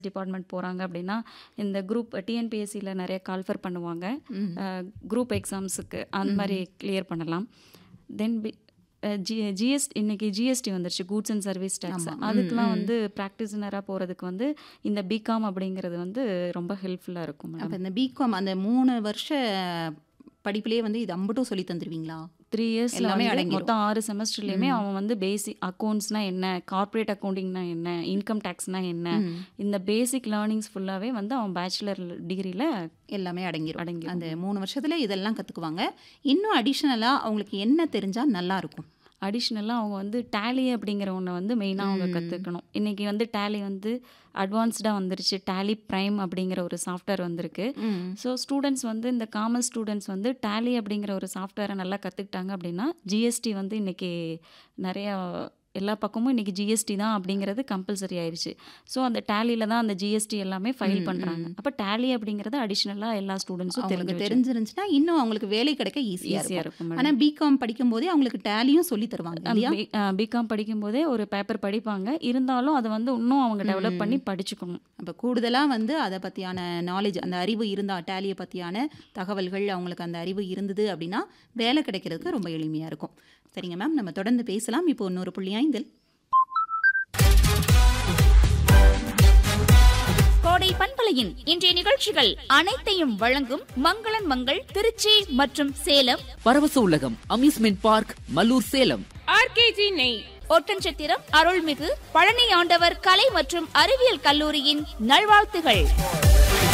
Department போகிறாங்க அப்படின்னா இந்த குரூப் டிஎன்பிஎஸ்சியில் நிறைய கால்ஃபர் பண்ணுவாங்க குரூப் எக்ஸாம்ஸுக்கு அந்த மாதிரி கிளியர் பண்ணலாம் தென் பி ஜி ஜிஎஸ்டி இன்னைக்கு ஜிஎஸ்டி வந்துருச்சு கூட்ஸ் அண்ட் சர்வீஸ் டேக்ஸ் அதுக்கெலாம் வந்து ப்ராக்டிஸ்னராக போகிறதுக்கு வந்து இந்த பிகாம் அப்படிங்கிறது வந்து ரொம்ப ஹெல்ப்ஃபுல்லாக இருக்கும் மேடம் அப்போ இந்த பிகாம் அந்த மூணு வருஷ படிப்புலேயே வந்து இது அம்பட்டும் சொல்லி தந்துடுவீங்களா த்ரீ இயர்ஸில் எல்லாமே வந்து அடங்கிரும். மொத்தம் ஆறு செமஸ்டர்லேயுமே அவன் வந்து பேசிக் அக்கௌண்ட்ஸ்னா என்ன கார்ப்பரேட் அக்கௌண்டிங்னா என்ன இன்கம் டேக்ஸ்னா என்ன இந்த பேசிக் லேர்னிங்ஸ் ஃபுல்லாகவே வந்து அவன் பேச்சுலர் டிகிரியில் எல்லாமே அடங்கிரும் அடங்கிரும். அந்த மூணு வருஷத்துல இதெல்லாம் கற்றுக்குவாங்க இன்னும் அடிஷ்னலாக அவங்களுக்கு என்ன தெரிஞ்சால் நல்லா இருக்கும் அடிஷ்னலாக அவங்க வந்து டேலி அப்படிங்கிற ஒன்றை வந்து மெயினாக அவங்க கற்றுக்கணும் இன்றைக்கி வந்து டேலி வந்து அட்வான்ஸ்டாக வந்துருச்சு டேலி ப்ரைம் அப்படிங்கிற ஒரு சாஃப்ட்வேர் வந்திருக்கு ஸோ ஸ்டூடெண்ட்ஸ் வந்து இந்த காமர்ஸ் ஸ்டூடெண்ட்ஸ் வந்து டேலி அப்படிங்கிற ஒரு சாஃப்ட்வேரை நல்லா கற்றுக்கிட்டாங்க அப்படின்னா ஜிஎஸ்டி வந்து இன்றைக்கி நிறையா எல்லா பக்கமும் இன்றைக்கி ஜிஎஸ்டி தான் அப்படிங்கிறது கம்பல்சரி ஆயிடுச்சு ஸோ அந்த டேலியில் தான் அந்த ஜிஎஸ்டி எல்லாமே ஃபைல் பண்ணுறாங்க அப்போ டேலி அப்படிங்கிறது அடிஷ்னலாக எல்லா ஸ்டூடெண்ட்ஸும் அவங்களுக்கு தெரிஞ்சு தெரிஞ்சிருந்துச்சுன்னா இன்னும் அவங்களுக்கு வேலை கிடைக்க ஈஸியாக ஈஸியாக இருக்கும் இருக்கும் ஆனால் பிகாம் படிக்கும்போதே அவங்களுக்கு டேலியும் சொல்லி தருவாங்க இல்லையா பிகாம் படிக்கும்போதே ஒரு பேப்பர் படிப்பாங்க இருந்தாலும் அதை வந்து இன்னும் அவங்க டெவலப் பண்ணி படிச்சுக்கணும் அப்போ கூடுதலாக வந்து அதை பற்றியான நாலேஜ் அந்த அறிவு இருந்தால் டேலியை பற்றியான தகவல்கள் அவங்களுக்கு அந்த அறிவு இருந்தது அப்படின்னா வேலை கிடைக்கிறதுக்கு ரொம்ப எளிமையாக இருக்கும் சரிங்க மேம் நம்ம தொடர்ந்து பேசலாம் இப்போ இன்னொரு புள்ளி ஐந்தில் கோடை பண்பலையின் இன்றைய நிகழ்ச்சிகள் அனைத்தையும் வழங்கும் மங்களன் மங்கள் திருச்சி மற்றும் சேலம் பரவச உலகம் amusement park Mallur Salem RKG நெய் ஒட்டன்சத்திரம் அருள்மிகு பழனி ஆண்டவர் கலை மற்றும் அறிவியல் கல்லூரியின் நல்வாழ்த்துகள்